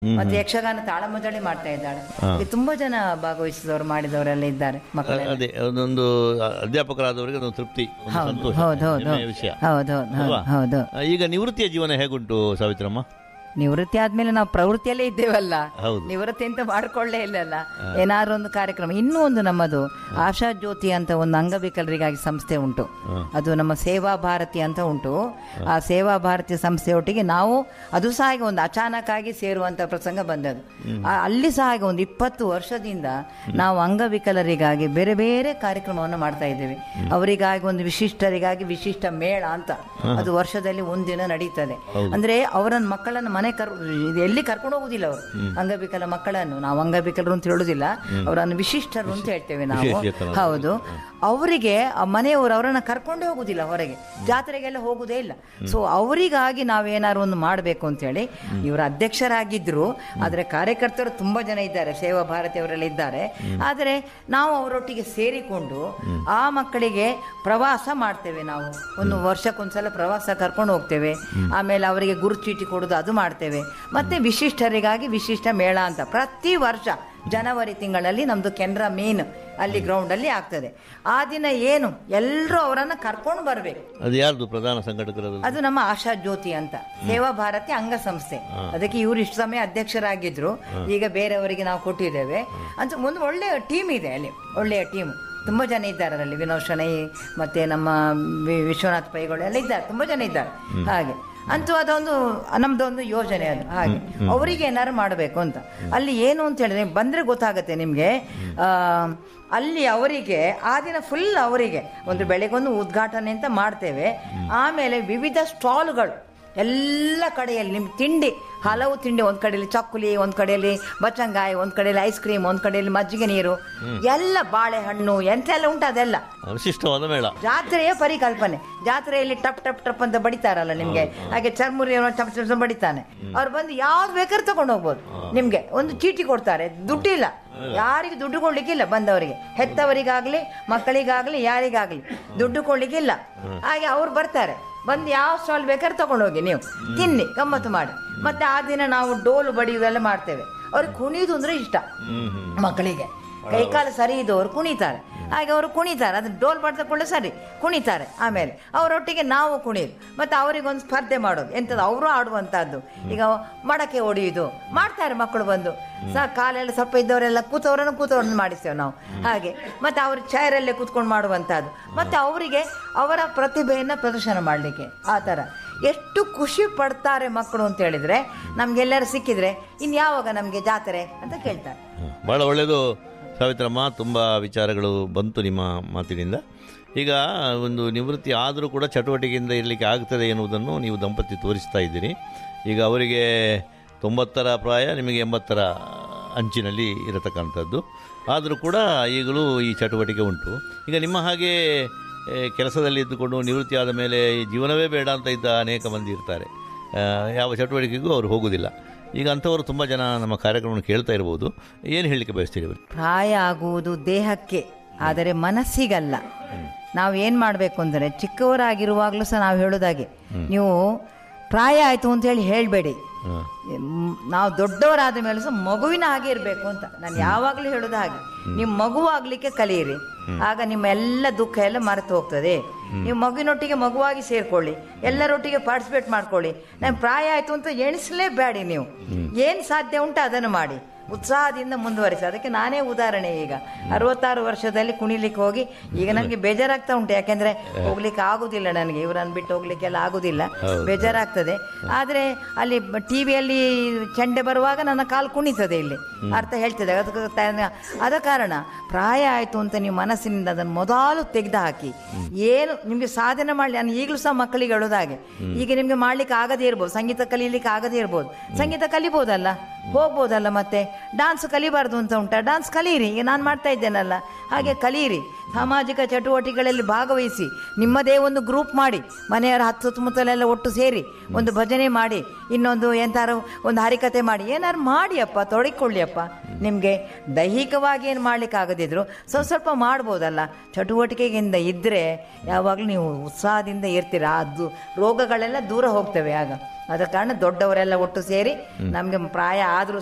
ಮತ್ತೆ ಯಕ್ಷಗಾನ ತಾಳಮದ್ದಳೆ ಮಾಡ್ತಾ ಇದ್ದಾಳೆ ಇಲ್ಲಿ ತುಂಬಾ ಜನ ಭಾಗವಹಿಸಿದವರು ಮಾಡಿದವರೆಲ್ಲ ಇದ್ದಾರೆ ಮಕ್ಕಳೆಲ್ಲ ಅದೇ ಒಂದೊಂದು ಅಧ್ಯಾಪಕರಾದವರಿಗೆ ಒಂದು ತೃಪ್ತಿ ಒಂದು ಹೌದು ಸಂತೋಷ ಹೌದು ಹೌದು ಹೆಮ್ಮೆಯ ವಿಷಯ ಹೌದು ಹೌದು ಹೌದು ಅಲ್ವಾ? ಹೌದು ಆ, ಈಗ ನಿವೃತ್ತಿಯ ಜೀವನ ಹೇಗುಂಟು ಸಾವಿತ್ರಮ್ಮ ನಿವೃತ್ತಿ ಆದ್ಮೇಲೆ ನಾವು ಪ್ರವೃತ್ತಿಯಲ್ಲೇ ಇದ್ದೇವಲ್ಲ ಹೌದು. ನಿವೃತ್ತಿ ಅಂತ ಮಾಡ್ಕೊಳ್ಳೇ ಇಲ್ಲಲ್ಲ ಏನಾದ್ರು ಒಂದು ಕಾರ್ಯಕ್ರಮ ಇನ್ನೂ ಒಂದು ನಮ್ಮದು ಆಶಾ ಜ್ಯೋತಿ ಅಂತ ಒಂದು ಅಂಗವಿಕಲರಿಗಾಗಿ ಸಂಸ್ಥೆ ಉಂಟು ಅದು ನಮ್ಮ ಸೇವಾ ಭಾರತಿ ಅಂತ ಉಂಟು ಆ ಸೇವಾ ಭಾರತಿ ಸಂಸ್ಥೆಯೊಟ್ಟಿಗೆ ನಾವು ಅದು ಸಹ ಈಗ ಒಂದು ಅಚಾನಕ್ ಆಗಿ ಸೇರುವಂತ ಪ್ರಸಂಗ ಬಂದದ್ದು ಆ- ಅಲ್ಲಿ ಸಹ ಈಗ ಒಂದು ಇಪ್ಪತ್ತು ವರ್ಷದಿಂದ ನಾವು ಅಂಗವಿಕಲರಿಗಾಗಿ ಬೇರೆ ಬೇರೆ ಕಾರ್ಯಕ್ರಮವನ್ನು ಮಾಡ್ತಾ ಇದ್ದೇವೆ ಅವರಿಗಾಗಿ ಒಂದು ವಿಶಿಷ್ಟರಿಗಾಗಿ ವಿಶಿಷ್ಟ ಮೇಳ ಅಂತ ಅದು ವರ್ಷದಲ್ಲಿ ಒಂದಿನ ನಡೀತದೆ ಅಂದ್ರೆ ಅವರ ಮಕ್ಕಳನ್ನು ಮನೆ ಕರ್ ಇದು ಎಲ್ಲಿ ಕರ್ಕೊಂಡು ಹೋಗುದಿಲ್ಲ ಅವರು ಅಂಗವಿಕಲ ಮಕ್ಕಳನ್ನು ನಾವು ಅಂಗವಿಕಲರು ಅಂತ ಹೇಳುದಿಲ್ಲ ಅವರನ್ನು ವಿಶಿಷ್ಟರು ಅಂತ ಹೇಳ್ತೇವೆ ನಾವು ವಿಶೇಷಚೇತನರು. ಹೌದು ಅವರಿಗೆ ಆ ಮನೆಯವರು ಅವರನ್ನ ಕರ್ಕೊಂಡೇ ಹೋಗುದಿಲ್ಲ ಹೊರಗೆ ಜಾತ್ರೆಗೆಲ್ಲ ಹೋಗುದೇ ಇಲ್ಲ ಸೊ ಅವರಿಗಾಗಿ ನಾವೇನಾದ್ರು ಒಂದು ಮಾಡಬೇಕು ಅಂತ ಹೇಳಿ ಇವರು ಅಧ್ಯಕ್ಷರಾಗಿದ್ರು ಆದ್ರೆ ಕಾರ್ಯಕರ್ತರು ತುಂಬಾ ಜನ ಇದ್ದಾರೆ ಸೇವಾ ಭಾರತಿ ಅವರೆಲ್ಲ ಇದ್ದಾರೆ ಆದರೆ ನಾವು ಅವರೊಟ್ಟಿಗೆ ಸೇರಿಕೊಂಡು ಆ ಮಕ್ಕಳಿಗೆ ಪ್ರವಾಸ ಮಾಡ್ತೇವೆ ನಾವು ಒಂದು ವರ್ಷಕ್ಕೊಂದ್ಸಲ ಪ್ರವಾಸ ಕರ್ಕೊಂಡು ಹೋಗ್ತೇವೆ ಆಮೇಲೆ ಅವರಿಗೆ ಗುರುಚೀಟಿ ಕೊಡೋದು ಅದು ಮಾಡ್ತೇವೆ ಮತ್ತೆ ವಿಶಿಷ್ಟರಿಗಾಗಿ ವಿಶಿಷ್ಟ ಮೇಳ ಅಂತ ಪ್ರತಿ ವರ್ಷ ಜನವರಿ ತಿಂಗಳಲ್ಲಿ ನಮ್ದು ಕೆನರಾ ಮೇನ್ ಅಲ್ಲಿ ಗ್ರೌಂಡ್ ಅಲ್ಲಿ ಆಗ್ತದೆ ಆ ದಿನ ಏನು ಎಲ್ಲರೂ ಅವರನ್ನ ಕರ್ಕೊಂಡು ಬರ್ಬೇಕು ಅದು ಯಾರ್ದು ಪ್ರಧಾನ ಸಂಘಟಕರದು ಅದು ನಮ್ಮ ಆಶಾ ಜ್ಯೋತಿ ಅಂತ ಸೇವಾ ಭಾರತಿ ಅಂಗಸಂಸ್ಥೆ ಅದಕ್ಕೆ ಇವರು ಇಷ್ಟು ಸಮಯ ಅಧ್ಯಕ್ಷರಾಗಿದ್ರು ಈಗ ಬೇರೆಯವರಿಗೆ ನಾವು ಕೊಟ್ಟಿದ್ದೇವೆ ಅಂತ ಒಂದು ಒಳ್ಳೆಯ ಟೀಮ್ ಇದೆ ಅಲ್ಲಿ ಒಳ್ಳೆಯ ಟೀಮ್ ತುಂಬಾ ಜನ ಇದ್ದಾರೆ ಅದರಲ್ಲಿ ವಿನೋದ್ ಶಣೈ ಮತ್ತೆ ನಮ್ಮ ವಿ- ವಿಶ್ವನಾಥ್ ಪೈಗಳು ಎಲ್ಲ ಇದ್ದಾರೆ ತುಂಬಾ ಜನ ಇದ್ದಾರೆ ಹಾಗೆ ಅಂತೂ ಅದೊಂದು ನಮ್ದೊಂದು ಯೋಜನೆ ಅದು ಹಾಗೆ ಅವರಿಗೆ ಏನಾದ್ರು ಮಾಡಬೇಕು ಅಂತ ಅಲ್ಲಿ ಏನು ಅಂತ ಹೇಳಿದ್ರೆ ಬಂದ್ರೆ ಗೊತ್ತಾಗುತ್ತೆ ನಿಮಗೆ ಅಲ್ಲಿ ಅವರಿಗೆ ಆ ದಿನ ಫುಲ್ ಅವರಿಗೆ ಒಂದು ಬೆಳಗೊಂದು ಉದ್ಘಾಟನೆ ಅಂತ ಮಾಡ್ತೇವೆ ಆಮೇಲೆ ವಿವಿಧ ಸ್ಟಾಲ್ಗಳು ಎಲ್ಲ ಕಡೆಯಲ್ಲಿ ನಿಮ್ ತಿಂಡಿ ಹಲವು ತಿಂಡಿ ಒಂದ್ ಕಡೆಯಲ್ಲಿ ಚಕ್ಕುಲಿ ಒಂದ್ ಕಡೆಯಲ್ಲಿ ಬಚ್ಚಂಗಾಯಿ ಒಂದ್ ಕಡೆಯಲ್ಲಿ ಐಸ್ ಕ್ರೀಮ್ ಒಂದ್ ಕಡೆಯಲ್ಲಿ ಮಜ್ಜಿಗೆ ನೀರು ಎಲ್ಲ ಬಾಳೆಹಣ್ಣು ಎಂತೆಲ್ಲ ಉಂಟು ಅದೆಲ್ಲ ವಿಶಿಷ್ಟವಾದ ಮೇಳ ಜಾತ್ರೆಯ ಪರಿಕಲ್ಪನೆ ಜಾತ್ರೆಯಲ್ಲಿ ಟಪ್ ಟಪ್ ಟಪ್ ಅಂತ ಬಡಿತಾರಲ್ಲ ನಿಮ್ಗೆ ಹಾಗೆ ಚರ್ಮುರಿ ಅವನು ಟಪ್ ಟಪ್ ಟಪ್ ಬಡಿತಾನೆ ಅವ್ರು ಬಂದು ಯಾವ್ದು ಬೇಕಾದ್ರೂ ತಗೊಂಡು ಹೋಗ್ಬೋದು ನಿಮ್ಗೆ ಒಂದು ಚೀಟಿ ಕೊಡ್ತಾರೆ ದುಡ್ಡಿಲ್ಲ ಯಾರಿಗೆ ದುಡ್ಡು ಕೊಡ್ಲಿಕ್ಕಿಲ್ಲ ಬಂದವರಿಗೆ ಹೆತ್ತವರಿಗಾಗ್ಲಿ ಮಕ್ಕಳಿಗಾಗ್ಲಿ ಯಾರಿಗಾಗ್ಲಿ ದುಡ್ಡು ಕೊಡ್ಲಿಕ್ಕಿಲ್ಲ ಹಾಗೆ ಅವ್ರು ಬರ್ತಾರೆ ಬಂದು ಯಾವ ಸ್ಟಾಲ್ ಬೇಕಾದ್ರೆ ತಗೊಂಡೋಗಿ ನೀವು ತಿನ್ನಿ ಗಮ್ಮತ್ತು ಮಾಡಿ ಮತ್ತೆ ಆ ದಿನ ನಾವು ಡೋಲು ಬಡಿಯುವುದೆಲ್ಲ ಮಾಡ್ತೇವೆ ಅವ್ರಿಗೆ ಕುಣಿಯುವುದು ಅಂದ್ರೆ ಇಷ್ಟ ಮಕ್ಕಳಿಗೆ ಕೈಕಾಲು ಸರಿ ಇದ್ದವರು ಕುಣಿತಾರೆ ಹಾಗೆ ಅವರು ಕುಣಿತಾರೆ ಅದು ಡೋಲ್ ಬಡ್ದ ಕೂಡಲೇ ಸರಿ ಕುಣಿತಾರೆ ಆಮೇಲೆ ಅವರೊಟ್ಟಿಗೆ ನಾವು ಕುಣಿಯೋದು ಮತ್ತೆ ಅವರಿಗೊಂದು ಸ್ಪರ್ಧೆ ಮಾಡೋದು ಎಂಥದ್ದು ಅವರು ಆಡುವಂತಹದ್ದು ಈಗ ಮಡಕೆ ಹೊಡೆಯುವುದು ಮಾಡ್ತಾರೆ ಮಕ್ಕಳು ಬಂದು ಸಹ ಕಾಲೆಲ್ಲ ಸ್ವಲ್ಪ ಇದ್ದವರೆಲ್ಲ ಕೂತವರನ್ನು ಕೂತವ್ರನ್ನ ಮಾಡಿಸ್ತೇವೆ ನಾವು ಹಾಗೆ ಮತ್ತೆ ಅವ್ರ ಚೇರಲ್ಲೇ ಕೂತ್ಕೊಂಡು ಮಾಡುವಂತಹದ್ದು ಮತ್ತೆ ಅವರಿಗೆ ಅವರ ಪ್ರತಿಭೆಯನ್ನು ಪ್ರದರ್ಶನ ಮಾಡಲಿಕ್ಕೆ ಆ ಥರ ಎಷ್ಟು ಖುಷಿ ಪಡ್ತಾರೆ ಮಕ್ಕಳು ಅಂತ ಹೇಳಿದ್ರೆ ನಮ್ಗೆಲ್ಲರೂ ಸಿಕ್ಕಿದ್ರೆ ಇನ್ ಯಾವಾಗ ನಮ್ಗೆ ಜಾತ್ರೆ ಅಂತ ಕೇಳ್ತಾರೆ ಬಹಳ ಒಳ್ಳೆಯದು ಸಾವಿತ್ರಮ್ಮ ತುಂಬ ವಿಚಾರಗಳು ಬಂತು ನಿಮ್ಮ ಮಾತಿನಿಂದ ಈಗ ಒಂದು ನಿವೃತ್ತಿ ಆದರೂ ಕೂಡ ಚಟುವಟಿಕೆಯಿಂದ ಇರಲಿಕ್ಕೆ ಆಗ್ತದೆ ಎನ್ನುವುದನ್ನು ನೀವು ದಂಪತಿ ತೋರಿಸ್ತಾ ಇದ್ದೀರಿ ಈಗ ಅವರಿಗೆ ತೊಂಬತ್ತರ ಪ್ರಾಯ ನಿಮಗೆ ಎಂಬತ್ತರ ಅಂಚಿನಲ್ಲಿ ಇರತಕ್ಕಂಥದ್ದು ಆದರೂ ಕೂಡ ಈಗಲೂ ಈ ಚಟುವಟಿಕೆ ಉಂಟು ಈಗ ನಿಮ್ಮ ಹಾಗೆ ಏ, ಕೆಲಸದಲ್ಲಿ ಇದ್ದುಕೊಂಡು ನಿವೃತ್ತಿ ಆದ ಮೇಲೆ ಈ ಜೀವನವೇ ಬೇಡ ಅಂತ ಇದ್ದ ಅನೇಕ ಮಂದಿ ಇರ್ತಾರೆ ಆ, ಯಾವ ಚಟುವಟಿಕೆಗೂ ಅವರು ಹೋಗುವುದಿಲ್ಲ ಈಗ ಅಂಥವರು ತುಂಬ ಜನ ನಮ್ಮ ಕಾರ್ಯಕ್ರಮವನ್ನು ಕೇಳ್ತಾ ಇರ್ಬೋದು ಏನು ಹೇಳಲಿಕ್ಕೆ ಬಯಸ್ತೀರಿ ಅವರು ಪ್ರಾಯ ಆಗುವುದು ದೇಹಕ್ಕೆ ಆದರೆ ಮನಸ್ಸಿಗಲ್ಲ ನಾವು ಏನು ಮಾಡಬೇಕು ಅಂದರೆ ಚಿಕ್ಕವರಾಗಿರುವಾಗಲೂ ಸಹ ನಾವು ಹೇಳೋದಾಗೆ ನೀವು ಪ್ರಾಯ ಆಯಿತು ಅಂತ ಹೇಳಿ ಹೇಳಬೇಡಿ ನಾವು ದೊಡ್ಡವರಾದ ಮೇಲೆ ಸಹ ಮಗುವಿನ ಹಾಗೆ ಇರಬೇಕು ಅಂತ ನಾನು ಯಾವಾಗಲೂ ಹೇಳೋದು ಹಾಗೆ ನೀವು ಮಗುವಾಗ್ಲಿಕ್ಕೆ ಕಲಿಯಿರಿ ಆಗ ನಿಮ್ಮ ಎಲ್ಲ ದುಃಖ ಎಲ್ಲ ಮರೆತು ಹೋಗ್ತದೆ ನೀವು ಮಗುವಿನೊಟ್ಟಿಗೆ ಮಗುವಾಗಿ ಸೇರ್ಕೊಳ್ಳಿ ಎಲ್ಲರೊಟ್ಟಿಗೆ ಪಾರ್ಟಿಸಿಪೇಟ್ ಮಾಡ್ಕೊಳ್ಳಿ ನಾನು ಪ್ರಾಯ ಆಯ್ತು ಅಂತ ಎಣಿಸಲೇಬೇಡಿ ನೀವು ಏನ್ ಸಾಧ್ಯ ಉಂಟು ಅದನ್ನು ಮಾಡಿ ಉತ್ಸಾಹದಿಂದ ಮುಂದುವರಿಸಿ ಅದಕ್ಕೆ ನಾನೇ ಉದಾಹರಣೆ ಈಗ ಅರವತ್ತಾರು ವರ್ಷದಲ್ಲಿ ಕುಣಿಲಿಕ್ಕೆ ಹೋಗಿ ಈಗ ನನಗೆ ಬೇಜಾರಾಗ್ತಾ ಉಂಟು ಯಾಕೆಂದ್ರೆ ಹೋಗ್ಲಿಕ್ಕೆ ಆಗುದಿಲ್ಲ ನನಗೆ ಇವರನ್ನು ಬಿಟ್ಟು ಹೋಗ್ಲಿಕ್ಕೆಲ್ಲ ಆಗುದಿಲ್ಲ ಬೇಜಾರಾಗ್ತದೆ ಆದ್ರೆ ಅಲ್ಲಿ ಟಿವಿಯಲ್ಲಿ ಚೆಂಡೆ ಬರುವಾಗ ನನ್ನ ಕಾಲು ಕುಣಿತದೆ ಇಲ್ಲಿ ಅರ್ಥ ಹೇಳ್ತದೆ ಅದಕ್ಕೆ ತ- ಆದ ಕಾರಣ ಪ್ರಾಯ ಆಯ್ತು ಅಂತ ನೀವು ಮನಸ್ಸಿನಿಂದ ಅದನ್ನು ಮೊದಲು ತೆಗೆದು ಹಾಕಿ ಏನು ನಿಮ್ಗೆ ಸಾಧನೆ ಮಾಡಲಿ ನಾನು ಈಗಲೂ ಸಹ ಮಕ್ಕಳಿಗೆ ಹೇಳೋದು ಹಾಗೆ ಈಗ ನಿಮ್ಗೆ ಮಾಡ್ಲಿಕ್ಕೆ ಆಗದೇ ಇರ್ಬೋದು ಸಂಗೀತ ಕಲೀಲಿಕ್ಕೆ ಆಗದೇ ಇರ್ಬೋದು ಸಂಗೀತ ಕಲಿಬೋದಲ್ಲ ಹೋಗ್ಬೋದಲ್ಲ ಮತ್ತೆ ಡಾನ್ಸ್ ಕಲಿಬಾರ್ದು ಅಂತ ಉಂಟಾ ಡಾನ್ಸ್ ಕಲೀರಿ ಈಗ ನಾನು ಮಾಡ್ತಾ ಇದ್ದೇನಲ್ಲ ಹಾಗೆ ಕಲೀರಿ ಸಾಮಾಜಿಕ ಚಟುವಟಿಕೆಗಳಲ್ಲಿ ಭಾಗವಹಿಸಿ ನಿಮ್ಮದೇ ಒಂದು ಗ್ರೂಪ್ ಮಾಡಿ ಮನೆಯವರ ಹತ್ತು ಸುತ್ತಮುತ್ತಲೆಲ್ಲ ಒಟ್ಟು ಸೇರಿ ಒಂದು ಭಜನೆ ಮಾಡಿ ಇನ್ನೊಂದು ಎಂತಾರು ಒಂದು ಹರಿಕತೆ ಮಾಡಿ ಏನಾರು ಮಾಡಿ ಅಪ್ಪ ತೊಡಗಿಕೊಳ್ಳಿ ಅಪ್ಪ ನಿಮಗೆ ದೈಹಿಕವಾಗಿ ಏನು ಮಾಡ್ಲಿಕ್ಕೆ ಆಗದಿದ್ರು ಸ್ವಲ್ಪ ಸ್ವಲ್ಪ ಮಾಡ್ಬೋದಲ್ಲ ಚಟುವಟಿಕೆಯಿಂದ ಇದ್ದರೆ ಯಾವಾಗಲೂ ನೀವು ಉತ್ಸಾಹದಿಂದ ಇರ್ತೀರ ಅದು ರೋಗಗಳೆಲ್ಲ ದೂರ ಹೋಗ್ತವೆ ಆಗ ಆದ ಕಾರಣ ದೊಡ್ಡವರೆಲ್ಲ ಒಟ್ಟು ಸೇರಿ ನಮಗೆ ಪ್ರಾಯ ಆದರೂ